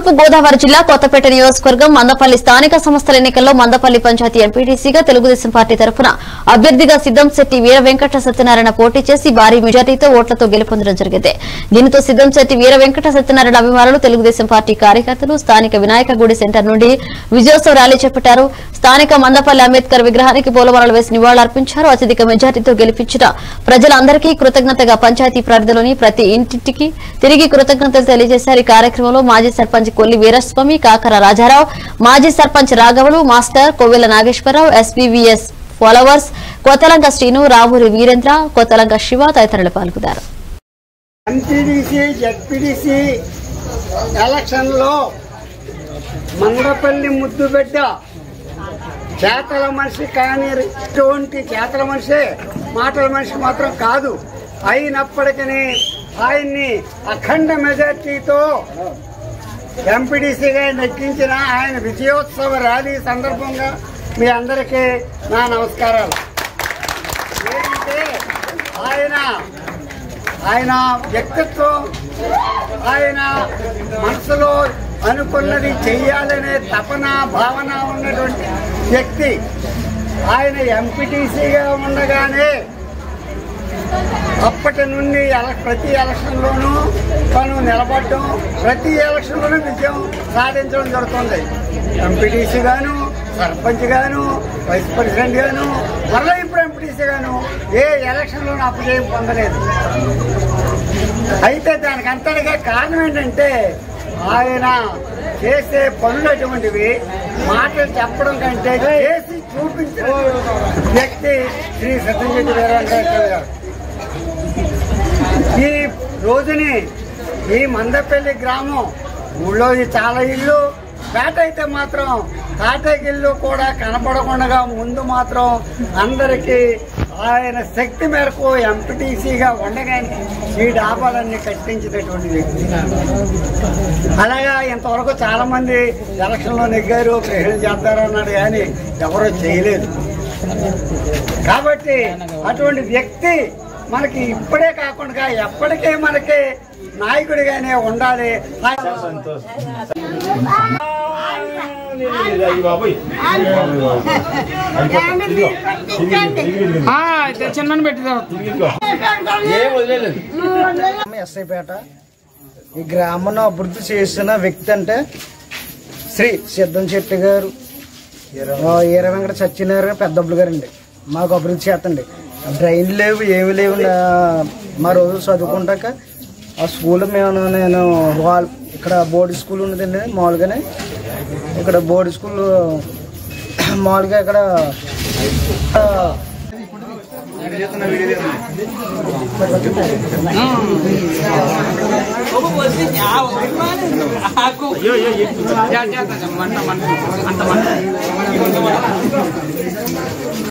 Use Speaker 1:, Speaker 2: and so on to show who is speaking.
Speaker 1: తూర్పు గోదావరి జిల్లా కొత్తపేట నియోజకవర్గం మందపల్లి స్థానిక సంస్థల ఎన్నికల్లో మందపల్లి పంచాయతీ ఎంపీటీసీగా తెలుగుదేశం పార్టీ తరఫున అభ్యర్థిగా సిద్దంశెట్టి వీర వెంకట సత్యనారాయణ పోటీ చేసి భారీ మెజార్టీతో ఓట్లతో గెలుపొందడం జరిగింది దీనితో సిద్దంశెట్టి వీర వెంకట సత్యనారాయణ అభిమానులు తెలుగుదేశం పార్టీ కార్యకర్తలు స్థానిక వినాయక గుడి సెంటర్ నుండి విజయోత్సవ ర్యాలీ చేపట్టారు స్థానిక మందపల్లి అంబేద్కర్ విగ్రహానికి పూలమాలలు వేసి నివాళులర్పించారు అత్యధిక మెజార్టీతో గెలిపించిన ప్రజలందరికీ కృతజ్ఞతగా పంచాయతీ పరిధిలోని ప్రతి ఇంటికి తిరిగి కృతజ్ఞతలు తెలియజేశారు ఈ కార్యక్రమంలో మాజీ సర్పంచ్ కొల్లి వీరస్వామి కాకర రాజారావు మాజీ సర్పంచ్ రాఘవులు master Kovela Nageswara Rao SPVS followers Kottalanka Srinu Ramuri Veerendra Kottalanka Siva తదితరులు పాల్గొన్నారు
Speaker 2: ఎంపీడీసీ జడ్పీడీసీ ఎలక్షన్లో మందపల్లి ముద్దుబిడ్డ చేతల మనిషి కానీ ఇటువంటి చేతల మనిషి మాటల మనిషి మాత్రం కాదు అయినప్పటికీ ఆయన్ని అఖండ మెజార్టీతో ఎంపీడీసీగా నెగ్గించిన ఆయన విజయోత్సవ ర్యాలీ సందర్భంగా మీ అందరికీ నా నమస్కారాలు ఏంటంటే ఆయన ఆయన వ్యక్తిత్వం ఆయన మనసులో అనుకున్నది చెయ్యాలనే తపన భావన ఉన్నటువంటి వ్యక్తి ఆయన ఎంపీటీసీగా ఉండగానే అప్పటి నుండి ఎల- ప్రతి ఎలక్షన్లోనూ తను నిలబడటం ప్రతి ఎలక్షన్లోనూ విజయం సాధించడం జరుగుతుంది ఎంపీటీసీ గాను సర్పంచ్ గాను వైస్ ప్రెసిడెంట్ గాను మళ్ళీ ఇప్పుడు ఎంపీటీసీ గాను ఏ ఎలక్షన్లోనూ అపజయం పొందలేదు అయితే దానికి అంతటిగా కారణం ఏంటంటే ఆయన చేసే పనులు అటువంటివి మాటలు చెప్పడం కంటే చేసి చూపించిన వ్యక్తి శ్రీ సత్యంజెట్టి వీరవేంకటేశ్వర గారు ఈ రోజుని ఈ మందపల్లి గ్రామం ఊళ్ళో ఈ చాలా ఇల్లు పేట అయితే మాత్రం తాటకి ఇల్లు కూడా కనపడకుండా ముందు మాత్రం అందరికీ ఆయన శక్తి మేరకు ఎంపీటీసీగా ఉండగానే ఈ డాబాలన్నీ కట్టించినటువంటి వ్యక్తి అలాగా ఇంతవరకు చాలా మంది ఎలక్షన్లో నెగ్గారు ప్రెసిడెంట్ చేస్తారు అన్నాడు కానీ ఎవరూ చేయలేదు కాబట్టి అటువంటి వ్యక్తి మనకి ఇప్పుడే కాకుండా ఎప్పటికీ మనకి నాయకుడిగానే ఉండాలి
Speaker 3: చిన్న పెట్టి
Speaker 4: ఎస్ఐపేట ఈ గ్రామంలో అభివృద్ధి చేసిన వ్యక్తి అంటే శ్రీ సిద్ధం శెట్టి గారు ఆ, ఈర వెంకట సత్యనారాయణ పెద్దబ్బులు గారు అండి మాకు అభివృద్ధి చేస్తండి డ్రైన్ లేవు ఏమి లేవు నా- మా రోజు చదువుకుంటాక ఆ స్కూల్ మేము నేను వాల్ ఇక్కడ బోర్డు స్కూల్ ఉన్నదండి మామూలుగానే ఇక్కడ బోర్డు స్కూల్ మామూలుగా ఇక్కడ ఆ,
Speaker 3: అంత మంట